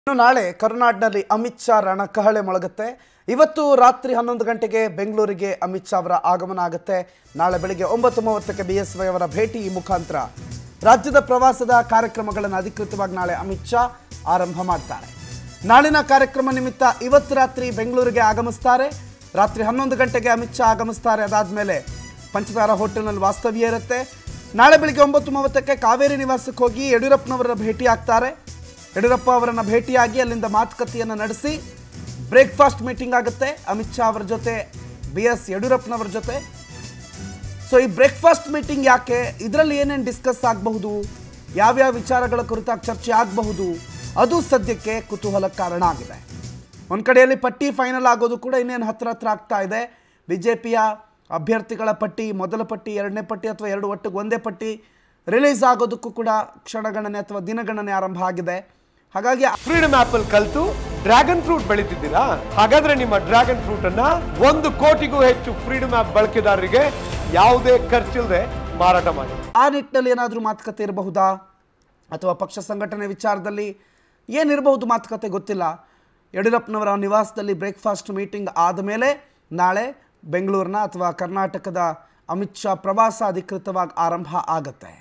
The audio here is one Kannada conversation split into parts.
ಇನ್ನು ನಾಳೆ ಕರ್ನಾಟಕದಲ್ಲಿ ಅಮಿತ್ ಶಾ ರಣಕಹಳೆ ಮೊಳಗುತ್ತೆ ಇವತ್ತು ರಾತ್ರಿ ಹನ್ನೊಂದು ಗಂಟೆಗೆ ಬೆಂಗಳೂರಿಗೆ ಅಮಿತ್ ಶಾ ಅವರ ಆಗಮನ ಆಗುತ್ತೆ ನಾಳೆ ಬೆಳಿಗ್ಗೆ ಒಂಬತ್ತು ಮೂವತ್ತಕ್ಕೆ ಬಿ ಎಸ್ ವೈ ಅವರ ಭೇಟಿ ಮುಖಾಂತರ ರಾಜ್ಯದ ಪ್ರವಾಸದ ಕಾರ್ಯಕ್ರಮಗಳನ್ನು ಅಧಿಕೃತವಾಗಿ ನಾಳೆ ಅಮಿತ್ ಶಾ ಆರಂಭ ಮಾಡ್ತಾರೆ ನಾಳಿನ ಕಾರ್ಯಕ್ರಮ ನಿಮಿತ್ತ ಇವತ್ತು ರಾತ್ರಿ ಬೆಂಗಳೂರಿಗೆ ಆಗಮಿಸ್ತಾರೆ ರಾತ್ರಿ ಹನ್ನೊಂದು ಗಂಟೆಗೆ ಅಮಿತ್ ಶಾ ಆಗಮಿಸ್ತಾರೆ ಅದಾದಮೇಲೆ ಪಂಚತಾರ ಹೋಟೆಲ್ನಲ್ಲಿ ವಾಸ್ತವ್ಯ ಇರುತ್ತೆ ನಾಳೆ ಬೆಳಿಗ್ಗೆ ಒಂಬತ್ತು ಮೂವತ್ತಕ್ಕೆ ಕಾವೇರಿ ನಿವಾಸಕ್ಕೆ ಹೋಗಿ ಯಡಿಯೂರಪ್ಪನವರ ಭೇಟಿ ಆಗ್ತಾರೆ ಯಡಿಯೂರಪ್ಪ ಅವರನ್ನ ಭೇಟಿಯಾಗಿ ಅಲ್ಲಿಂದ ಮಾತುಕತೆಯನ್ನು ನಡೆಸಿ ಬ್ರೇಕ್ಫಾಸ್ಟ್ ಮೀಟಿಂಗ್ ಆಗುತ್ತೆ ಅಮಿತ್ ಶಾ ಅವರ ಜೊತೆ ಬಿ ಎಸ್ ಯಡಿಯೂರಪ್ಪನವರ ಜೊತೆ ಸೊ ಈ ಬ್ರೇಕ್ಫಾಸ್ಟ್ ಮೀಟಿಂಗ್ ಯಾಕೆ ಇದರಲ್ಲಿ ಏನೇನು ಡಿಸ್ಕಸ್ ಆಗಬಹುದು ಯಾವ್ಯಾವ ವಿಚಾರಗಳ ಕುರಿತಾಗಿ ಚರ್ಚೆ ಆಗಬಹುದು ಅದು ಸದ್ಯಕ್ಕೆ ಕುತೂಹಲ ಕಾರಣ ಆಗಿದೆ ಒಂದು ಕಡೆಯಲ್ಲಿ ಪಟ್ಟಿ ಫೈನಲ್ ಆಗೋದು ಕೂಡ ಇನ್ನೇನು ಹತ್ರ ಹತ್ರ ಆಗ್ತಾ ಇದೆ ಬಿ ಜೆ ಪಿಯ ಅಭ್ಯರ್ಥಿಗಳ ಪಟ್ಟಿ ಮೊದಲ ಪಟ್ಟಿ ಎರಡನೇ ಪಟ್ಟಿ ಅಥವಾ ಎರಡು ಒಟ್ಟಿಗೆ ಒಂದೇ ಪಟ್ಟಿ ರಿಲೀಸ್ ಆಗೋದಕ್ಕೂ ಕೂಡ ಕ್ಷಣಗಣನೆ ಅಥವಾ ದಿನಗಣನೆ ಆರಂಭ ಆಗಿದೆ ಹಾಗಾಗಿ ಫ್ರೀಡಮ್ ಆಪ್ ಅಲ್ಲಿ ಕಲ್ತು ಡ್ರ್ಯಾಗನ್ ಫ್ರೂಟ್ ಬೆಳೀತಿದ್ದೀರಾ ಹಾಗಾದ್ರೆ ನಿಮ್ಮ ಡ್ರ್ಯಾಗನ್ ಫ್ರೂಟ್ ಅನ್ನ ಒಂದು ಕೋಟಿಗೂ ಹೆಚ್ಚು ಫ್ರೀಡಮ್ ಆಪ್ ಬಳಕೆದಾರರಿಗೆ ಯಾವುದೇ ಖರ್ಚಿಲ್ಲದೆ ಮಾರಾಟ ಮಾಡಿ ಆ ನಿಟ್ಟಿನಲ್ಲಿ ಏನಾದರೂ ಮಾತುಕತೆ ಇರಬಹುದಾ ಅಥವಾ ಪಕ್ಷ ಸಂಘಟನೆ ವಿಚಾರದಲ್ಲಿ ಏನಿರಬಹುದು ಮಾತುಕತೆ ಗೊತ್ತಿಲ್ಲ ಯಡಿಯೂರಪ್ಪನವರ ನಿವಾಸದಲ್ಲಿ ಬ್ರೇಕ್ಫಾಸ್ಟ್ ಮೀಟಿಂಗ್ ಆದಮೇಲೆ ನಾಳೆ ಬೆಂಗಳೂರಿನ ಅಥವಾ ಕರ್ನಾಟಕದ ಅಮಿತ್ ಶಾ ಪ್ರವಾಸ ಅಧಿಕೃತವಾಗಿ ಆರಂಭ ಆಗತ್ತೆ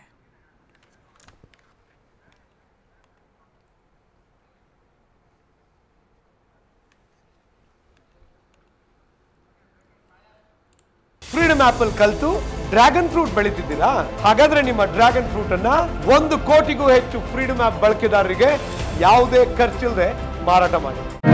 ಫ್ರೀಡಮ್ ಆಪ್ ಅಲ್ಲಿ ಕಲ್ತು ಡ್ರ್ಯಾಗನ್ ಫ್ರೂಟ್ ಬೆಳೀತಿದ್ದೀರಾ ಹಾಗಾದ್ರೆ ನಿಮ್ಮ ಡ್ರ್ಯಾಗನ್ ಫ್ರೂಟ್ ಅನ್ನ ಒಂದು ಕೋಟಿಗೂ ಹೆಚ್ಚು ಫ್ರೀಡಮ್ ಆಪ್ ಬಳಕೆದಾರರಿಗೆ ಯಾವುದೇ ಖರ್ಚಿಲ್ಲದೆ ಮಾರಾಟ ಮಾಡಿ